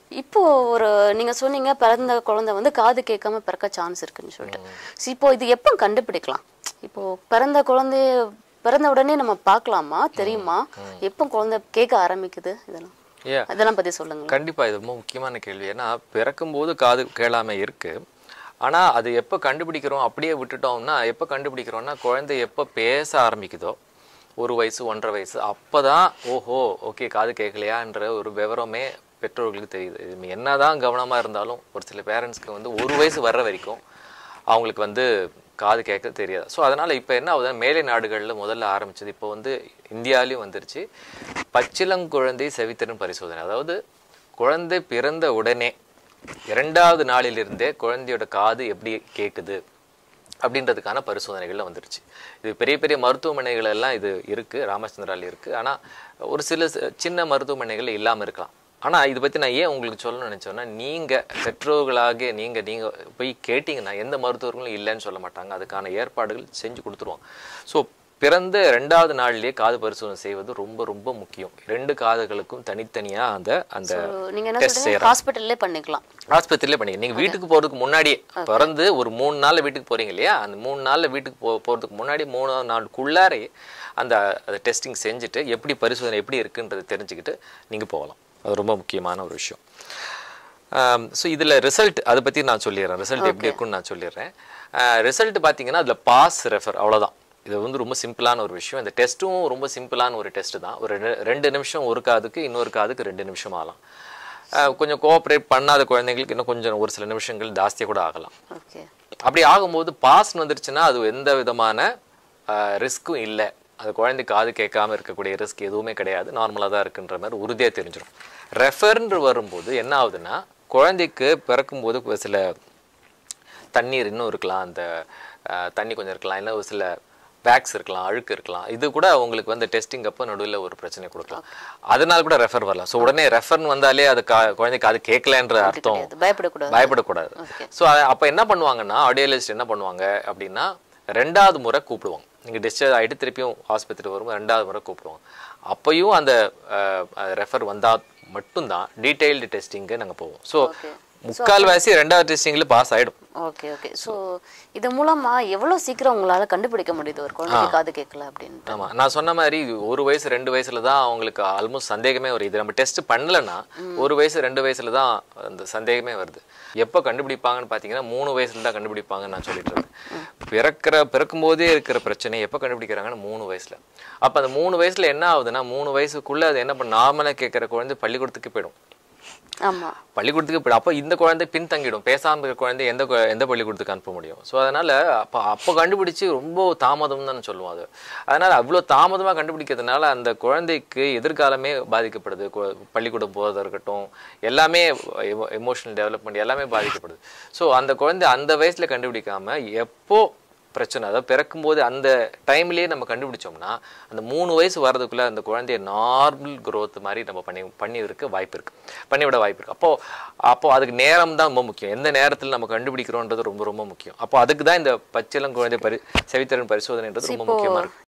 இப்போ ஒரு நீங்க சொன்னீங்க பிறந்த குழந்தை வந்து காது கேட்காம பிறக்க சான்ஸ் இருக்குன்னு சொல்லிட்டு So, இப்போ இது எப்போ கண்டுபிடிக்கலாம் இப்போ பிறந்த குழந்தைய பிறந்த உடனே நம்ம பார்க்கலாமா தெரியுமா எப்போ குழந்தை கேட்க ஆரம்பிக்குது இதெல்லாம் ஏ இதெல்லாம் பத்தி சொல்லுங்க கண்டிப்பா இது ரொம்ப முக்கியமான கேள்வி ஏன்னா பிறக்கும்போது காது கேளாமை இருக்கு ஆனா அது எப்போ கண்டுபிடிக்கிறோம் அப்படியே விட்டுட்டோம்னா எப்போ கண்டுபிடிக்கிறோம்னா குழந்தை எப்போ பேச ஆரம்பிக்குதோ ஒரு வயசு ஒன்றரை வயசு அப்பதான் ஓஹோ ஓகே காது கேட்கலையான்ற ஒரு விவரமே பெற்றோர்களுக்கு தெரியுது இது என்னதான் கவனமா இருந்தாலும் ஒரு சில பேரண்ட்ஸ்க்கு வந்து ஒரு வயசு வர்ற வரைக்கும் அவங்களுக்கு வந்து காது கேட்க தெரியாது ஸோ அதனால் இப்போ என்ன ஆகுதுன்னா மேலை நாடுகளில் முதல்ல ஆரம்பிச்சது இப்போ வந்து இந்தியாவிலையும் வந்துருச்சு பச்சிளங்குழந்தை செவித்திறன் பரிசோதனை அதாவது குழந்தை பிறந்த உடனே இரண்டாவது நாளிலிருந்தே குழந்தையோட காது எப்படி கேட்குது அப்படின்றதுக்கான பரிசோதனைகள்ல வந்துருச்சு இது பெரிய பெரிய மருத்துவமனைகள் எல்லாம் இது இருக்கு ராமச்சந்திரால இருக்கு ஆனா ஒரு சில சி- சின்ன மருத்துவமனைகள் இல்லாம இருக்கலாம் ஆனா இது பத்தி நான் ஏன் உங்களுக்கு சொல்லணும்னு நினைச்சோன்னா நீங்க பெற்றோர்களாக நீங்க நீங்க போய் கேட்டீங்கன்னா எந்த மருத்துவர்களும் இல்லைன்னு சொல்ல மாட்டாங்க அதுக்கான ஏற்பாடுகள் செஞ்சு கொடுத்துருவோம் ஸோ பிறந்த ரெண்டாவது நாள்லயே காது பரிசோதனை செய்வது ரொம்ப ரொம்ப முக்கியம் ரெண்டு காதுகளுக்கும் தனித்தனியா அந்த அந்த So, நீங்க என்ன டெஸ்ட் சொல்றீங்க ஹாஸ்பிட்டல்லே பண்ணிக்கலாம் ஆஸ்பத்திரியிலே பண்ணீங்க நீங்க வீட்டுக்கு போறதுக்கு முன்னாடியே பிறந்து ஒரு மூணு நாள்ல வீட்டுக்கு போறீங்க இல்லையா அந்த மூணு நாள்ல வீட்டுக்கு போ போறதுக்கு முன்னாடி மூணு நாளுக்குள்ளாரே அந்த டெஸ்டிங் செஞ்சுட்டு எப்படி பரிசோதனை எப்படி இருக்குன்றது தெரிஞ்சுக்கிட்டு நீங்க போகலாம் அது ரொம்ப முக்கியமான ஒரு விஷயம் ஸோ இதில் ரிசல்ட் அதை பற்றி நான் சொல்லிடுறேன் ரிசல்ட் எப்படி இருக்குன்னு நான் சொல்லிடுறேன் ரிசல்ட் பார்த்தீங்கன்னா அதில் பாஸ் ரெஃபர் அவ்வளவுதான் இது வந்து ரொம்ப சிம்பிளான ஒரு விஷயம் இந்த டெஸ்ட்டும் ரொம்ப சிம்பிளான ஒரு டெஸ்ட் தான் ஒரு ரெ- ரெண்டு நிமிஷம் ஒரு காதுக்கு இன்னொரு காதுக்கு ரெண்டு நிமிஷம் ஆகலாம் அஹ் கொஞ்சம் கோஆப்ரேட் பண்ணாத குழந்தைங்களுக்கு இன்னும் கொஞ்சம் ஒரு சில நிமிஷங்கள் ஜாஸ்தியாக கூட ஆகலாம் ஓகே அப்படி ஆகும்போது பாஸ் வந்துருச்சுன்னா அது எந்த விதமான ரிஸ்க்கும் இல்லை அது குழந்தை காது கேட்காம இருக்கக்கூடிய ரிஸ்க் எதுவுமே கிடையாது நார்மலாக தான் இருக்குன்ற மாதிரி உறுதியாக தெரிஞ்சிடும் ரெஃபர்ன்று வரும்போது என்ன ஆகுதுன்னா குழந்தைக்கு பிறக்கும்போது ஒரு சில தண்ணீர் இன்னும் இருக்கலாம் அந்த அஹ், தண்ணி கொஞ்சம் இருக்கலாம் இல்லை ஒரு சில பேக்ஸ் இருக்கலாம் அழுக்கு இருக்கலாம் இது கூட உங்களுக்கு வந்து டெஸ்டிங் அப்போ நடுவில் ஒரு பிரச்சனை கொடுக்கலாம் அதனால கூட ரெஃபர் வரலாம் ஸோ உடனே ரெஃபர்னு வந்தாலே அது கா குழந்தைக்கு அது கேட்கலன்ற அர்த்தம் கிடையாது பயப்படக்கூடாது பயப்படக்கூடாது ஸோ அப்போ என்ன பண்ணுவாங்கன்னா ஆடியோலஜிஸ்ட் என்ன பண்ணுவாங்க அப்படின்னா ரெண்டாவது முறை கூப்பிடுவாங்க நீங்கள் டிஸ்சார்ஜ் ஆகிட்டு திருப்பியும் ஆஸ்பத்திரி வரும்போது ரெண்டாவது முறை கூப்பிடுவாங்க அப்பயும் அந்த ரெஃபர் வந்தால் மட்டும்தான் டீட்டெயில்டு டெஸ்டிங்கு நாங்கள் போவோம் ஸோ Okay. முக்கால்வாசி ரெண்டாவது டெஸ்டிங்கில் பாஸ் ஆகிடும் ஓகே ஓகே ஸோ இது மூலமா எவ்வளவு சீக்கிரம் உங்களால கண்டுபிடிக்க முடியுது ஒரு குழந்தைக்கு காது கேட்கல அப்படின்னு ஆமா நான் சொன்ன மாதிரி ஒரு வயசு ரெண்டு வயசுல தான் அவங்களுக்கு ஆல்மோஸ்ட் சந்தேகமே வருது இது நம்ம டெஸ்ட் பண்ணலன்னா ஒரு வயசு ரெண்டு வயசுல தான் அந்த சந்தேகமே வருது எப்போ கண்டுபிடிப்பாங்கன்னு பார்த்தீங்கன்னா மூணு வயசுல தான் கண்டுபிடிப்பாங்கன்னு நான் சொல்லிட்டு இருக்கேன் பிறக்கிற பிறக்கும் போதே இருக்கிற பிரச்சனை எப்போ கண்டுபிடிக்கிறாங்கன்னு மூணு வயசுல அப்ப அந்த மூணு வயசுல என்ன ஆகுதுன்னா மூணு வயசுக்குள்ள அது என்ன பண்ண நார்மலாக கேட்குற குழந்தை பள்ளிக்கூடத்துக்கு போயிடும் ஆமா பள்ளிக்கூடத்துக்கு போயிடும் அப்போ இந்த குழந்தை பின்தங்கிடும் பேசாம இருக்கிற குழந்தை எந்த கு- எந்த பள்ளிக்கூடத்துக்கு அனுப்ப முடியும் ஸோ அதனால அப்போ அப்போ கண்டுபிடிச்சு ரொம்ப தாமதம் தான் சொல்லுவோம் அது அதனால அவ்வளோ தாமதமாக கண்டுபிடிக்கிறதுனால அந்த குழந்தைக்கு எதிர்காலமே பாதிக்கப்படுது கு- பள்ளிக்கூடம் போகிறதா இருக்கட்டும் எல்லாமே எமோஷனல் டெவலப்மெண்ட் எல்லாமே பாதிக்கப்படுது ஸோ அந்த குழந்தை அந்த வயசுல கண்டுபிடிக்காம எப்போ பிரச்சனை அதாவது பிறக்கும்போது அந்த டைம்லயே நம்ம கண்டுபிடிச்சோம்னா அந்த மூணு வயசு வர்றதுக்குள்ள அந்த குழந்தைய நார்மல் growth மாதிரி நம்ம பண்ணி பண்ணிவிருக்க வாய்ப்பு இருக்கு பண்ணிவிட வாய்ப்பு இருக்கு அப்போ அப்போ அதுக்கு நேரம் தான் ரொம்ப முக்கியம் எந்த நேரத்தில் நம்ம கண்டுபிடிக்கிறோன்றது ரொம்ப ரொம்ப முக்கியம் அப்போ அதுக்கு தான் இந்த பச்சிளம் குழந்தை பரி செவித்திறன் பரிசோதனைன்றது ரொம்ப இப்போ முக்கியமா இருக்கு